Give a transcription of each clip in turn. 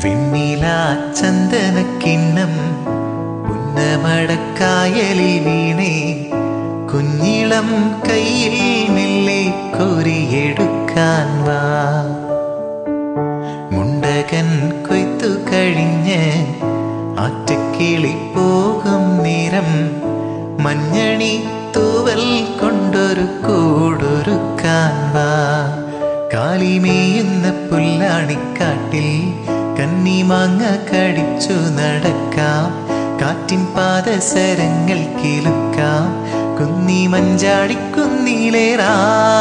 വെണ്ണില ചന്ദനക്കിണ്ണം പുന്നമടക്കായലിൽ വീണേ കുഞ്ഞിളം കയ്യിൽ മെല്ലെ കോരിയെടുക്കാൻ വാ മുണ്ടകൻ കൊയ്ത്തു കഴിഞ്ഞ് ആറ്റക്കിളി പോകും നേരം മഞ്ഞണി തൂവൽ കൊണ്ടൊരു കൂടൊരുക്കാൻ വാ കാലിമേയുന്ന പുല്ലാണിക്കാട്ടിൽ കന്നിമാങ്ങ കടിച്ചു നടക്കാം കാറ്റിൻ പാദസരങ്ങൾ കിലുക്കാം കുന്നി മഞ്ചാടിക്കുന്നിലേറാ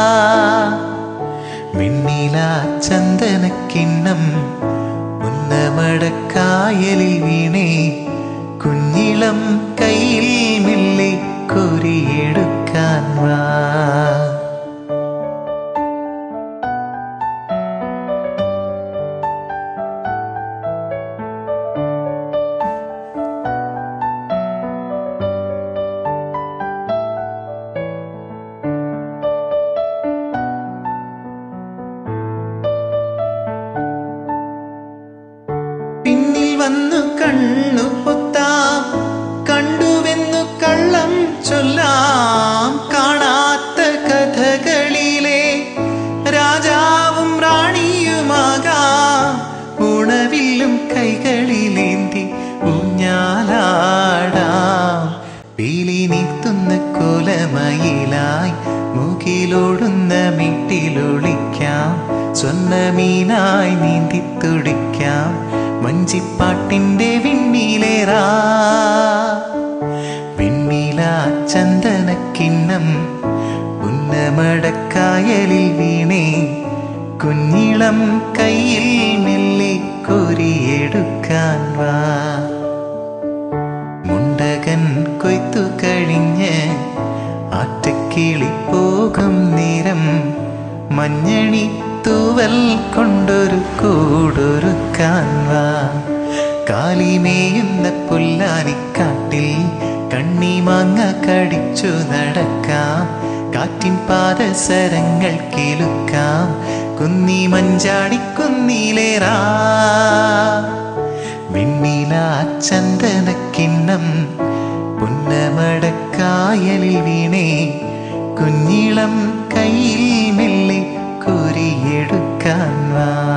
വെണ്ണില ചന്ദനക്കിണ്ണം ഉന്നമടക്കായലിൽ വീണേ കുഞ്ഞിളം കയ്യിൽ മെല്ലെ കോരിയെടുക്കാൻ വാ പിന്നിൽ വന്നു കണ്ണു പൊത്താം കണ്ടുവെന്നു കള്ളം ചൊല്ലാം കാണാത്ത കഥകളിലെ രാജാവും റാണിയുമാകാം ഉണവില്ലും കൈകളിലേന്തി ഊഞ്ഞാലാടാം പീലി നീത്തുന്ന കോലമയിലായി മൂക്കിലോടുന്ന മീട്ടിലൊളിക്കാം സ്വർണ്ണമീനായി നീന്തി തുടിക്കാം വഞ്ചിപ്പാട്ടിന്റെ വിണ്ണിലേറാ വെണ്ണില ചന്ദനക്കിണ്ണം ഉന്നമടക്കായലിൽ വീണേ കുഞ്ഞിളം കയ്യിൽ മെല്ലെ കോരിയെടുക്കാൻ വാ മുണ്ടകൻ കൊയ്ത്തു കഴിഞ്ഞ് ആറ്റക്കിളി പോകും നേരം മഞ്ഞണി തൂവൽ കൊണ്ടൊരു കൂടൊരുക്കാൻ വാ കാലിമേയുന്ന പുല്ലാനിക്കാട്ടിൽ കണ്ണിമാങ്ങ കടിച്ചു നടക്കാം കാറ്റിൻ പാദസരങ്ങൾ കേളുക്കാം കുന്നി മഞ്ചാടിക്കുന്നിലേറാ വെണ്ണില ചന്ദനക്കിണ്ണം പുന്നമടക്കായലിൽ വീണേ കുഞ്ഞിളം കയ്യിൽ മെല്ലെ കോരിയെടുക്കാൻ വാ